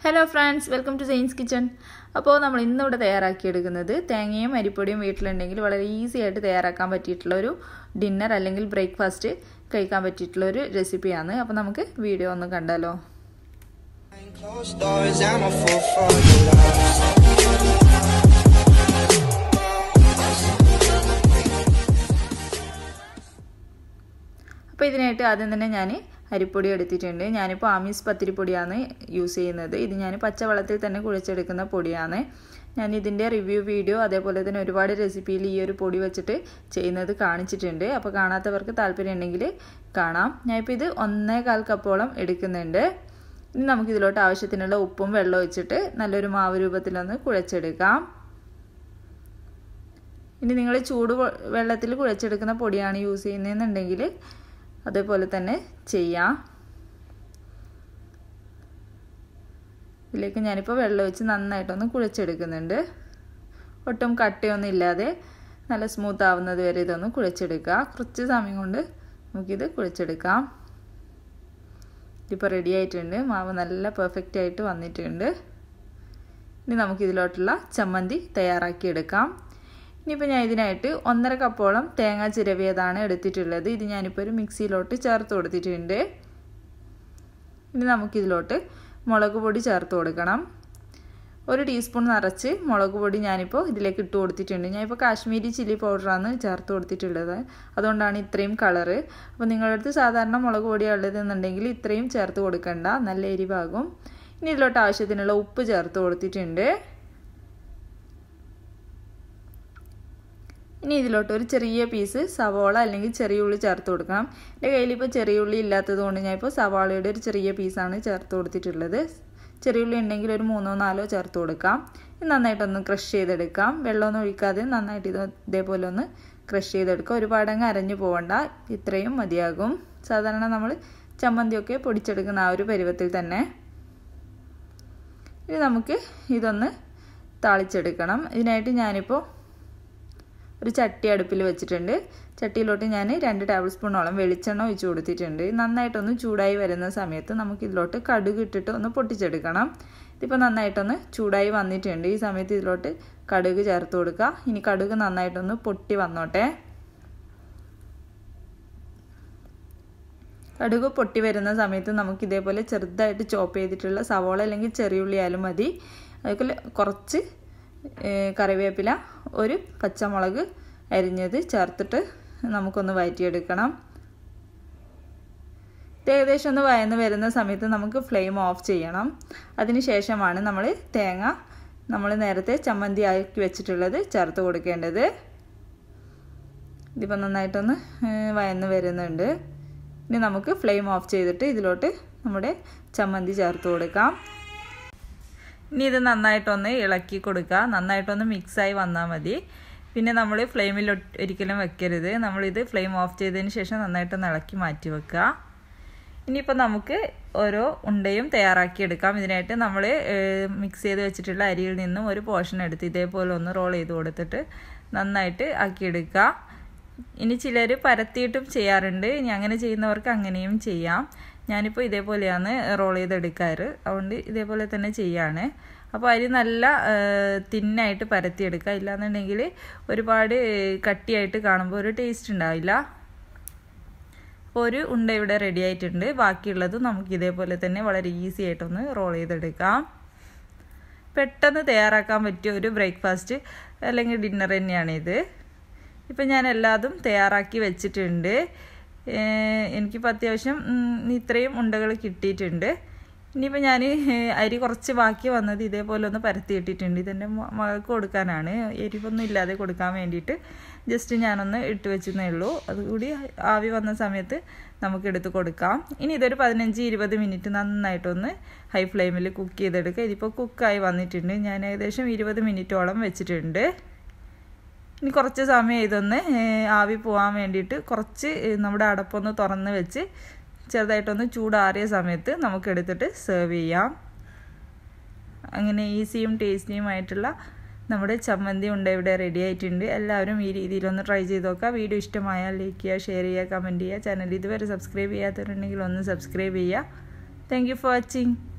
Hello friends welcome to Zain's kitchen അപ്പോൾ നമ്മൾ ഇന്നിവിടെ തയ്യാറാക്കിയെടുക്കുന്നത് തേങ്ങയും അരിപ്പൊടിയും വീട്ടിലുണ്ടെങ്കിൽ വളരെ ഈസി ആയിട്ട് തയ്യാറാക്കാൻ പറ്റിയിട്ടുള്ള ഒരു ഡിന്നർ അല്ലെങ്കിൽ ബ്രേക്ക്ഫാസ്റ്റ് കഴിക്കാൻ പറ്റിയിട്ടുള്ള ഒരു റെസിപ്പിയാണ് അപ്പോൾ നമുക്ക് വീഡിയോ ഒന്ന് കണ്ടാലോ Closed doors, I'm a fool for your love. അപ്പോൾ ഇതിനായിട്ട് ആദ്യം തന്നെ ഞാൻ അരിപ്പൊടി എടുത്തിട്ടുണ്ട് ഞാനിപ്പോൾ ആമീസ് പത്തിരിപ്പൊടിയാണ് യൂസ് ചെയ്യുന്നത് ഇത് ഞാൻ പച്ചവെള്ളത്തിൽ തന്നെ കുഴച്ചെടുക്കുന്ന പൊടിയാണ് ഞാൻ ഇതിൻ്റെ റിവ്യൂ വീഡിയോ അതേപോലെ തന്നെ ഒരുപാട് റെസിപ്പിയിൽ ഈ ഒരു പൊടി വെച്ചിട്ട് ചെയ്യുന്നത് കാണിച്ചിട്ടുണ്ട് അപ്പോൾ കാണാത്തവർക്ക് താല്പര്യം ഉണ്ടെങ്കിൽ കാണാം ഞാനിപ്പോൾ ഇത് ഒന്നേ കാൽ കപ്പോളം എടുക്കുന്നുണ്ട് ഇനി നമുക്കിതിലോട്ട് ആവശ്യത്തിനുള്ള ഉപ്പും വെള്ളം ഒഴിച്ചിട്ട് നല്ലൊരു മാവ് രൂപത്തിലൊന്ന് കുഴച്ചെടുക്കാം ഇനി നിങ്ങൾ ചൂട് വെള്ളത്തിൽ കുഴച്ചെടുക്കുന്ന പൊടിയാണ് യൂസ് ചെയ്യുന്നതെന്നുണ്ടെങ്കിൽ അതേപോലെ തന്നെ ചെയ്യാം ഇതിലേക്ക് ഞാനിപ്പോൾ വെള്ളം ഒഴിച്ച് നന്നായിട്ടൊന്ന് കുഴച്ചെടുക്കുന്നുണ്ട് ഒട്ടും കട്ടയൊന്നും ഇല്ലാതെ നല്ല സ്മൂത്ത് ആവുന്നത് വരെ ഇതൊന്ന് കുഴച്ചെടുക്കുക കുറച്ച് സമയം കൊണ്ട് നമുക്കിത് കുഴച്ചെടുക്കാം ഇതിപ്പോൾ റെഡി ആയിട്ടുണ്ട് മാവ് നല്ല പെർഫെക്റ്റ് ആയിട്ട് വന്നിട്ടുണ്ട് ഇനി നമുക്കിതിലോട്ടുള്ള ചമ്മന്തി തയ്യാറാക്കിയെടുക്കാം ഇനിയിപ്പോൾ ഞാൻ ഇതിനായിട്ട് ഒന്നര കപ്പോളം തേങ്ങ ചിരവിയതാണ് എടുത്തിട്ടുള്ളത് ഇത് ഞാനിപ്പോൾ ഒരു മിക്സിയിലോട്ട് ചേർത്ത് കൊടുത്തിട്ടുണ്ട് ഇനി നമുക്കിതിലോട്ട് മുളക് പൊടി ചേർത്ത് കൊടുക്കണം ഒരു ടീസ്പൂൺ നിറച്ച് മുളക് പൊടി ഞാനിപ്പോൾ ഇതിലേക്ക് ഇട്ട് കൊടുത്തിട്ടുണ്ട് ഞാനിപ്പോൾ കാശ്മീരി ചില്ലി പൗഡറാണ് ചേർത്ത് കൊടുത്തിട്ടുള്ളത് അതുകൊണ്ടാണ് ഇത്രയും കളറ് അപ്പോൾ നിങ്ങളുടെ അടുത്ത് സാധാരണ മുളക് പൊടിയാണ് ഉള്ളതെന്നുണ്ടെങ്കിൽ ഇത്രയും ചേർത്ത് കൊടുക്കണ്ട നല്ല എരിവാകും ഇനി ഇതിലോട്ട് ആവശ്യത്തിനുള്ള ഉപ്പ് ചേർത്ത് കൊടുത്തിട്ടുണ്ട് ഇനി ഇതിലോട്ട് ഒരു ചെറിയ പീസ് സവാള അല്ലെങ്കിൽ ചെറിയ ഉള്ളി ചേർത്ത് കൊടുക്കണം എൻ്റെ കയ്യിൽ ഇപ്പോൾ ചെറിയ ഉള്ളി ഇല്ലാത്തത് കൊണ്ട് ഞാൻ ഇപ്പോൾ സവാളയുടെ ഒരു ചെറിയ പീസാണ് ചേർത്ത് കൊടുത്തിട്ടുള്ളത് ചെറിയ ഉള്ളി ഉണ്ടെങ്കിൽ ഒരു മൂന്നോ നാലോ ചേർത്ത് കൊടുക്കാം നന്നായിട്ടൊന്ന് ക്രഷ് ചെയ്തെടുക്കാം വെള്ളമൊന്നും ഒഴിക്കാതെ നന്നായിട്ട് ഇത് ഇതേപോലെ ഒന്ന് ക്രഷ് ചെയ്തെടുക്കുക ഒരുപാടങ്ങ് അരഞ്ഞു പോകണ്ട ഇത്രയും മതിയാകും സാധാരണ നമ്മൾ ചമ്മന്തിയൊക്കെ പൊടിച്ചെടുക്കുന്ന ആ ഒരു പരുവത്തിൽ തന്നെ ഇനി നമുക്ക് ഇതൊന്ന് താളിച്ചെടുക്കണം ഇതിനായിട്ട് ഞാനിപ്പോൾ ഒരു ചട്ടി അടുപ്പിൽ വെച്ചിട്ടുണ്ട് ചട്ടിയിലോട്ട് ഞാൻ രണ്ട് ടേബിൾ സ്പൂണോളം വെളിച്ചെണ്ണ ഒഴിച്ച് കൊടുത്തിട്ടുണ്ട് നന്നായിട്ടൊന്ന് ചൂടായി വരുന്ന സമയത്ത് നമുക്ക് ഇതിലോട്ട് കടുക് ഇട്ടിട്ട് ഒന്ന് പൊട്ടിച്ചെടുക്കണം ഇതിപ്പോൾ നന്നായിട്ടൊന്ന് ചൂടായി വന്നിട്ടുണ്ട് ഈ സമയത്ത് ഇതിലോട്ട് കടുക് ചേർത്ത് കൊടുക്കുക ഇനി കടുക് നന്നായിട്ടൊന്ന് പൊട്ടി വന്നോട്ടെ കടുക് പൊട്ടി വരുന്ന സമയത്ത് നമുക്ക് ഇതേപോലെ ചെറുതായിട്ട് ചോപ്പ് ചെയ്തിട്ടുള്ള സവോള അല്ലെങ്കിൽ ചെറിയുള്ളി ആയാലും മതി അതുപോലെ കുറച്ച് കറിവേപ്പില ഒരു പച്ചമുളക് അരിഞ്ഞത് ചേർത്തിട്ട് നമുക്കൊന്ന് വഴറ്റിയെടുക്കണം ഇത് ഏകദേശം ഒന്ന് വയന്ന് വരുന്ന സമയത്ത് നമുക്ക് ഫ്ലെയിം ഓഫ് ചെയ്യണം അതിന് ശേഷമാണ് നമ്മൾ തേങ്ങ നമ്മൾ നേരത്തെ ചമ്മന്തി ആക്കി വെച്ചിട്ടുള്ളത് ചേർത്ത് കൊടുക്കേണ്ടത് ഇതിപ്പോൾ നന്നായിട്ടൊന്ന് വയന്ന് വരുന്നുണ്ട് ഇനി നമുക്ക് ഫ്ലെയിം ഓഫ് ചെയ്തിട്ട് ഇതിലോട്ട് നമ്മുടെ ചമ്മന്തി ചേർത്ത് കൊടുക്കാം ഇനി ഇത് നന്നായിട്ടൊന്ന് ഇളക്കി കൊടുക്കുക നന്നായിട്ടൊന്ന് മിക്സായി വന്നാൽ മതി പിന്നെ നമ്മൾ ഫ്ലെയിമിൽ ഒരിക്കലും വെക്കരുത് നമ്മളിത് ഫ്ലെയിം ഓഫ് ചെയ്തതിന് ശേഷം നന്നായിട്ടൊന്ന് ഇളക്കി മാറ്റി വെക്കുക ഇനിയിപ്പോൾ നമുക്ക് ഓരോ ഉണ്ടയും തയ്യാറാക്കിയെടുക്കാം ഇതിനായിട്ട് നമ്മൾ മിക്സ് ചെയ്ത് വെച്ചിട്ടുള്ള അരിയിൽ നിന്നും ഒരു പോർഷൻ എടുത്ത് ഇതേപോലെ ഒന്ന് റോൾ ചെയ്ത് കൊടുത്തിട്ട് നന്നായിട്ട് ആക്കിയെടുക്കുക ഇനി ചിലർ പരത്തിയിട്ടും ചെയ്യാറുണ്ട് ഇനി അങ്ങനെ ചെയ്യുന്നവർക്ക് അങ്ങനെയും ചെയ്യാം ഞാനിപ്പോൾ ഇതേപോലെയാണ് റോൾ ചെയ്തെടുക്കാറ് അതുകൊണ്ട് ഇതേപോലെ തന്നെ ചെയ്യാണ് അപ്പോൾ അരി നല്ല തിന്നായിട്ട് പരത്തിയെടുക്കുക ഇല്ലാന്നുണ്ടെങ്കിൽ ഒരുപാട് കട്ടിയായിട്ട് കാണുമ്പോൾ ഒരു ടേസ്റ്റ് ഉണ്ടാവില്ല അപ്പോൾ ഒരു ഉണ്ട ഇവിടെ റെഡി ആയിട്ടുണ്ട് ബാക്കിയുള്ളത് നമുക്ക് ഇതേപോലെ തന്നെ വളരെ ഈസി ആയിട്ടൊന്ന് റോൾ ചെയ്തെടുക്കാം പെട്ടെന്ന് തയ്യാറാക്കാൻ പറ്റിയ ഒരു ബ്രേക്ക്ഫാസ്റ്റ് അല്ലെങ്കിൽ ഡിന്നർ തന്നെയാണിത് ഇപ്പം ഞാൻ എല്ലാതും തയ്യാറാക്കി വെച്ചിട്ടുണ്ട് എനിക്കിപ്പോൾ അത്യാവശ്യം ഇത്രയും ഉണ്ടകൾ കിട്ടിയിട്ടുണ്ട് ഇനിയിപ്പോൾ ഞാൻ അരി കുറച്ച് ബാക്കി വന്നത് ഇതേപോലെ ഒന്ന് പരത്തി ഇട്ടിട്ടുണ്ട് ഇതെൻ്റെ മകൾക്ക് കൊടുക്കാനാണ് എരിവൊന്നും ഇല്ലാതെ കൊടുക്കാൻ വേണ്ടിയിട്ട് ജസ്റ്റ് ഞാനൊന്ന് ഇട്ട് വെച്ചെന്നേ ഉള്ളൂ അതുകൂടി ആവി വന്ന സമയത്ത് നമുക്ക് എടുത്ത് കൊടുക്കാം ഇനി ഇതൊരു പതിനഞ്ച് ഇരുപത് മിനിറ്റ് നന്നായിട്ടൊന്ന് ഹൈ ഫ്ലെയിമിൽ കുക്ക് ചെയ്തെടുക്കുക ഇതിപ്പോൾ കുക്കായി വന്നിട്ടുണ്ട് ഞാൻ ഏകദേശം ഇരുപത് മിനിറ്റോളം വെച്ചിട്ടുണ്ട് ഇനി കുറച്ച് സമയം ഇതൊന്ന് ആവി പോകാൻ വേണ്ടിയിട്ട് കുറച്ച് നമ്മുടെ അടപ്പൊന്ന് തുറന്ന് വെച്ച് ചെറുതായിട്ടൊന്ന് ചൂടാറിയ സമയത്ത് നമുക്ക് എടുത്തിട്ട് സെർവ് ചെയ്യാം അങ്ങനെ ഈസിയും ടേസ്റ്റിയുമായിട്ടുള്ള നമ്മുടെ ചമ്മന്തി ഉണ്ട് ഇവിടെ റെഡി ആയിട്ടുണ്ട് എല്ലാവരും ഈ രീതിയിലൊന്ന് ട്രൈ ചെയ്ത് നോക്കുക വീഡിയോ ഇഷ്ടമായാൽ ലൈക്ക് ചെയ്യുക ഷെയർ ചെയ്യുക കമൻറ്റ് ചെയ്യുക ചാനൽ ഇതുവരെ സബ്സ്ക്രൈബ് ചെയ്യാത്തവരുണ്ടെങ്കിൽ ഒന്ന് സബ്സ്ക്രൈബ് ചെയ്യുക താങ്ക് യു ഫോർ വാച്ചിങ്